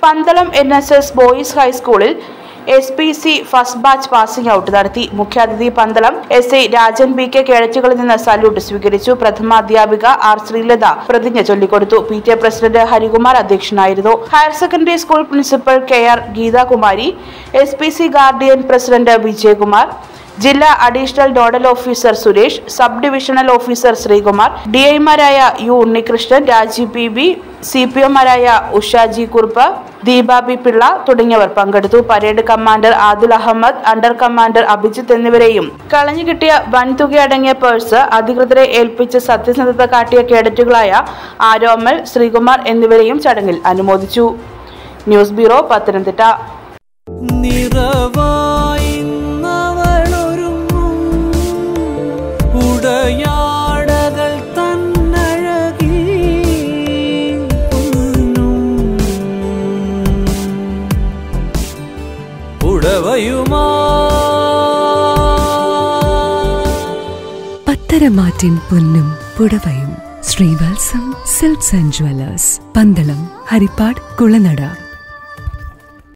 Pandalam N S S boys ഹൈസ്കൂളിൽ S P C first batch passing out നടത്തി മുഖ്യാതിഥി Pandalam S I Rajan B K കേഴറ്റുകളിൽ നിന്ന് സല്യൂട്ട് സ്വീകരിച്ചു പ്രഥമ അധ്യാപിക ആർ ശ്രീലത പ്രതിജ്ഞ ചൊല്ലിക്കൊടുത്തു P T A president Harikumar അധ്യക്ഷനായിരുന്നു higher secondary school principal K R Geethakumari S P C guardian president Vijayakumar ജില്ലാ additional nodal officer Suresh sub divisional officer Sreekumar D ഐമാരായ U Unnikrishnan Rajeev P B C P ഒമാരായ ഉഷാജി കുറുപ്പ് ദീപ ബി പിള്ള തുടങ്ങിയവർ പങ്കെടുത്തു parade commander Adil Ahmed under commander Abhijith എന്നിവരെയും കളഞ്ഞു കിട്ടിയ വൻതുകയടങ്ങിയ purse അധികൃതരെ ഏൽപ്പിച്ച് സത്യസന്ധത കാട്ടിയ കേഡറ്റുകളായ ആരോമൽ ശ്രീകുമാർ എന്നിവരെയും ചടങ്ങിൽ അനുമോദിച്ചു ന്യൂസ് ബ്യൂറോ പത്തനംതിട്ട നിറവായിന്നവളൊരുങ്ങും ഉടയാടകൾ തന്നഴകി പൊന്നും ഉടവയുമാ പത്തരമാറ്റിൻ പൊന്നും പുടവയും Sreevatsam silks and jewellers Pandalam Haripad Kulanada